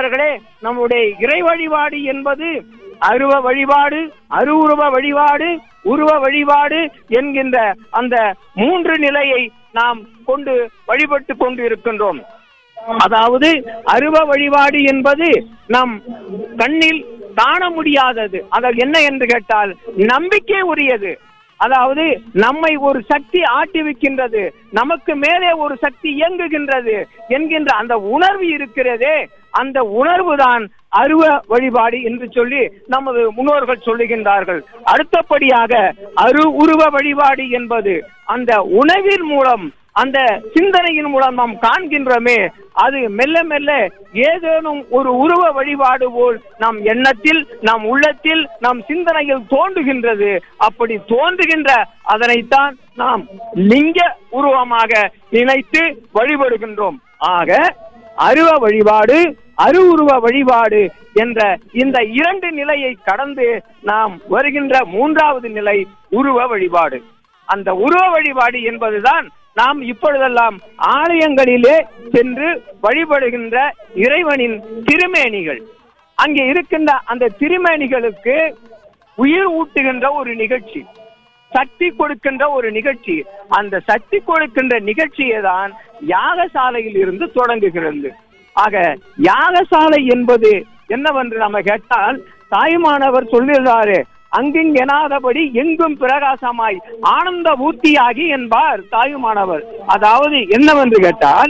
மெய்யன்பர்களே நம்முடைய இறை வழிபாடு என்பது அருவ வழிபாடு அருவுருவ வழிபாடு உருவ வழிபாடு என்கின்ற அந்த மூன்று நிலையை நாம் கொண்டு வழிபட்டு கொண்டு இருக்கின்றோம் அதாவது அருவ வழிபாடு என்பது நம் கண்ணில் காண முடியாதது அது என்ன என்று கேட்டால் நம்பிக்கை உரியது அதாவது நம்மை ஒரு சக்தி ஆட்டிவிக்கின்றது நமக்கு மேலே ஒரு சக்தி இயங்குகின்றது என்கின்ற அந்த உணர்வு இருக்கிறதே அந்த உணர்வு தான் அருவ வழிபாடு என்று சொல்லி நமது முன்னோர்கள் சொல்லுகின்றார்கள் அடுத்தபடியாக அரு உருவ வழிபாடு என்பது அந்த உணவின் மூலம் அந்த சிந்தனையின் மூலம் நாம் காண்கின்றோமே அது மெல்ல மெல்ல ஏதேனும் ஒரு உருவ வழிபாடு போல் நம் எண்ணத்தில் நம் உள்ளத்தில் நம் சிந்தனையில் தோன்றுகின்றது அப்படி தோன்றுகின்ற அதனைத்தான் நாம் லிங்க உருவமாக நினைத்து வழிபடுகின்றோம் ஆக அருவ வழிபாடு அரு உருவ வழிபாடு என்ற இந்த இரண்டு நிலையை கடந்து நாம் வருகின்ற மூன்றாவது நிலை உருவ வழிபாடு அந்த உருவ வழிபாடு என்பதுதான் நாம் இப்பொழுதெல்லாம் ஆலயங்களிலே சென்று வழிபடுகின்ற இறைவனின் திருமேனிகள் அங்கே இருக்கின்ற அந்த திருமேனிகளுக்கு உயிர் ஊட்டுகின்ற ஒரு நிகழ்ச்சி சக்தி கொடுக்கின்ற ஒரு நிகழ்ச்சி அந்த சக்தி கொடுக்கின்ற நிகழ்ச்சியை தான் யாகசாலையில் இருந்து தொடங்குகிறது ஆக யாகசாலை என்பது என்னவென்று நம்ம கேட்டால் தாய்மானவர் சொல்லுகிறாரு அங்கிங்கெனாதபடி எங்கும் பிரகாசமாய் ஆனந்த ஊர்த்தியாகி என்பார் தாயுமானவர் அதாவது என்னவென்று கேட்டால்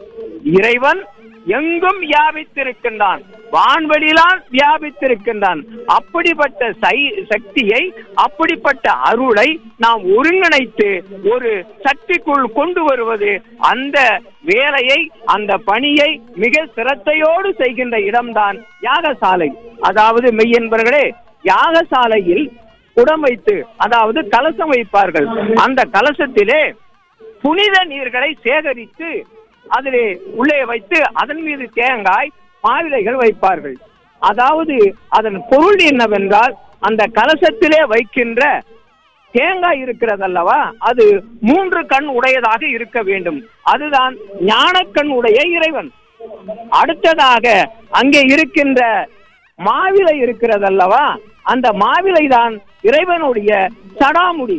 இறைவன் எங்கும் வியாபித்திருக்கின்றான் வான்வெளியிலான் வியாபித்திருக்கின்றான் அப்படிப்பட்ட சை- சக்தியை அப்படிப்பட்ட அருளை நாம் ஒருங்கிணைத்து ஒரு சக்திக்குள் கொண்டு வருவது அந்த வேலையை அந்த பணியை மிக சிரத்தையோடு செய்கின்ற இடம்தான் யாகசாலை அதாவது மெய்யன்பர்களே யாகசாலையில் குடம் வைத்து அதாவது கலசம் வைப்பார்கள் அந்த கலசத்திலே புனித நீர்களை சேகரித்து அதிலே உள்ளே வைத்து அதன் மீது தேங்காய் மாவிலைகள் வைப்பார்கள் அதாவது அதன் பொருள் என்னவென்றால் அந்த கலசத்திலே வைக்கின்ற தேங்காய் இருக்கிறதல்லவா அது மூன்று கண் உடையதாக இருக்க வேண்டும் அதுதான் ஞானக்கண் உடைய இறைவன் அடுத்ததாக அங்கே இருக்கின்ற மாவிலை இருக்கிறதல்லவா அந்த மாவிலை தான் இறைவனுடைய சடாமுடி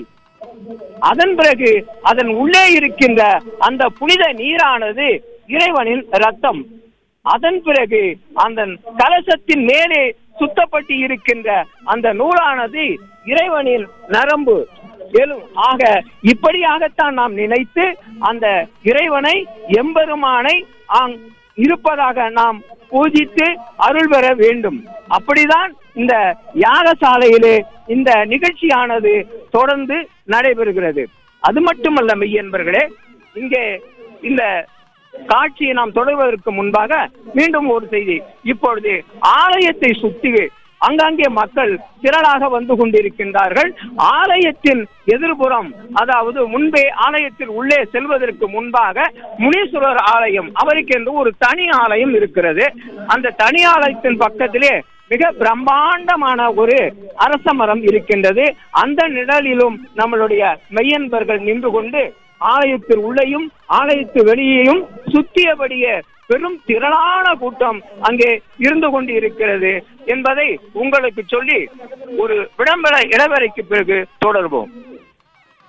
அதன் பிறகு அதன் உள்ளே இருக்கின்ற அந்த புனித நீரானது இறைவனின் ரத்தம் அதன் பிறகு அந்த கலசத்தின் மேலே சுத்தப்பட்டு இருக்கின்ற அந்த நூலானது இறைவனின் நரம்பு எலும் ஆக இப்படியாகத்தான் நாம் நினைத்து அந்த இறைவனை எம்பெருமானை ஆங் இருப்பதாக நாம் பூஜித்து அருள் பெற வேண்டும் அப்படிதான் இந்த யாகசாலையிலே இந்த நிகழ்ச்சியானது தொடர்ந்து நடைபெறுகிறது அது மட்டுமல்ல மெய்யன்பர்களே இங்கே இந்த காட்சியை நாம் தொடர்வதற்கு முன்பாக மீண்டும் ஒரு செய்தி இப்பொழுது ஆலயத்தை சுற்றி அங்கங்கே மக்கள் திரளாக வந்து கொண்டிருக்கின்றார்கள் ஆலயத்தின் எதிர்புறம் அதாவது முன்பே ஆலயத்தில் உள்ளே செல்வதற்கு முன்பாக முனீஸ்வரர் ஆலயம் அவருக்கென்று ஒரு தனி ஆலயம் இருக்கிறது அந்த தனி ஆலயத்தின் பக்கத்திலே மிக பிரம்மாண்டமான ஒரு அரச மரம் இருக்கின்றது அந்த நிழலிலும் நம்மளுடைய மெய்யன்பர்கள் நின்று கொண்டு ஆலயத்தில் உள்ளேயும் ஆலயத்து வெளியேயும் சுத்தியபடியே பெரும் திரளான கூட்டம் அங்கே இருந்து கொண்டு இருக்கிறது என்பதை உங்களுக்கு சொல்லி ஒரு விளம்பர இடைவெளிக்கு பிறகு தொடர்வோம்